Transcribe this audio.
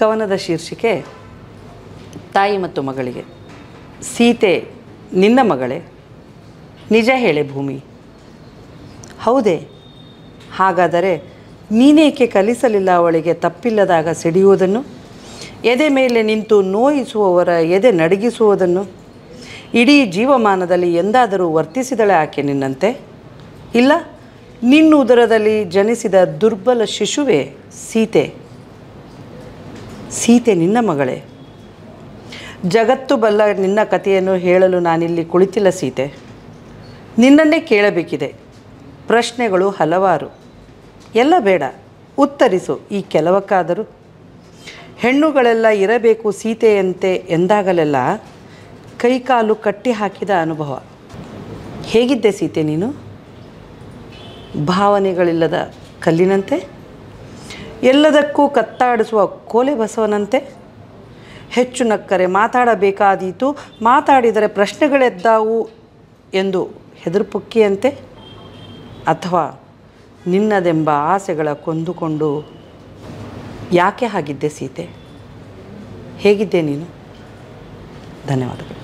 ಕವನದ ಶೀರ್ಷಿಕೆ ತಾಯಿ ಮತ್ತು ಮಗಳಿಗೆ ಸೀತೆ ನಿನ್ನ ಮಗಳೇ ನಿಜ ಹೇಳೆ ಭೂಮಿ ಹೌದೇ ಹಾಗಾದರೆ ನೀನೇಕೆ ಕಲಿಸಲಿಲ್ಲ ಅವಳಿಗೆ ತಪ್ಪಿಲ್ಲದಾಗ ಸಿಡಿಯುವುದನ್ನು ಎದೆ ಮೇಲೆ ನಿಂತು ನೋಯಿಸುವವರ ಎದೆ ನಡಗಿಸುವುದನ್ನು ಇಡೀ ಜೀವಮಾನದಲ್ಲಿ ಎಂದಾದರೂ ವರ್ತಿಸಿದಳೆ ಆಕೆ ನಿನ್ನಂತೆ ಇಲ್ಲ ನಿನ್ನ ಉದರದಲ್ಲಿ ಜನಿಸಿದ ದುರ್ಬಲ ಶಿಶುವೇ ಸೀತೆ ಸೀತೆ ನಿನ್ನ ಮಗಳೇ ಜಗತ್ತು ಬಲ್ಲ ನಿನ್ನ ಕಥೆಯನ್ನು ಹೇಳಲು ನಾನಿಲ್ಲಿ ಕುಳಿತಿಲ್ಲ ಸೀತೆ ನಿನ್ನನ್ನೇ ಕೇಳಬೇಕಿದೆ ಪ್ರಶ್ನೆಗಳು ಹಲವಾರು ಎಲ್ಲ ಬೇಡ ಉತ್ತರಿಸು ಈ ಕೆಲವಕ್ಕಾದರೂ ಹೆಣ್ಣುಗಳೆಲ್ಲ ಇರಬೇಕು ಸೀತೆಯಂತೆ ಎಂದಾಗಲೆಲ್ಲ ಕೈಕಾಲು ಕಟ್ಟಿ ಹಾಕಿದ ಅನುಭವ ಹೇಗಿದ್ದೆ ಸೀತೆ ನೀನು ಭಾವನೆಗಳಿಲ್ಲದ ಕಲ್ಲಿನಂತೆ ಎಲ್ಲದಕ್ಕೂ ಕತ್ತಾಡಿಸುವ ಕೋಲೆ ಬಸವನಂತೆ ಹೆಚ್ಚು ನಕ್ಕರೆ ಮಾತಾಡಬೇಕಾದೀತು ಮಾತಾಡಿದರೆ ಪ್ರಶ್ನೆಗಳೆದ್ದಾವು ಎಂದು ಹೆದರುಪುಕ್ಕಿಯಂತೆ ಅಥವಾ ನಿನ್ನದೆಂಬ ಆಸೆಗಳ ಕೊಂದುಕೊಂಡು ಯಾಕೆ ಹಾಗಿದ್ದೆ ಸೀತೆ ಹೇಗಿದ್ದೆ ನೀನು ಧನ್ಯವಾದಗಳು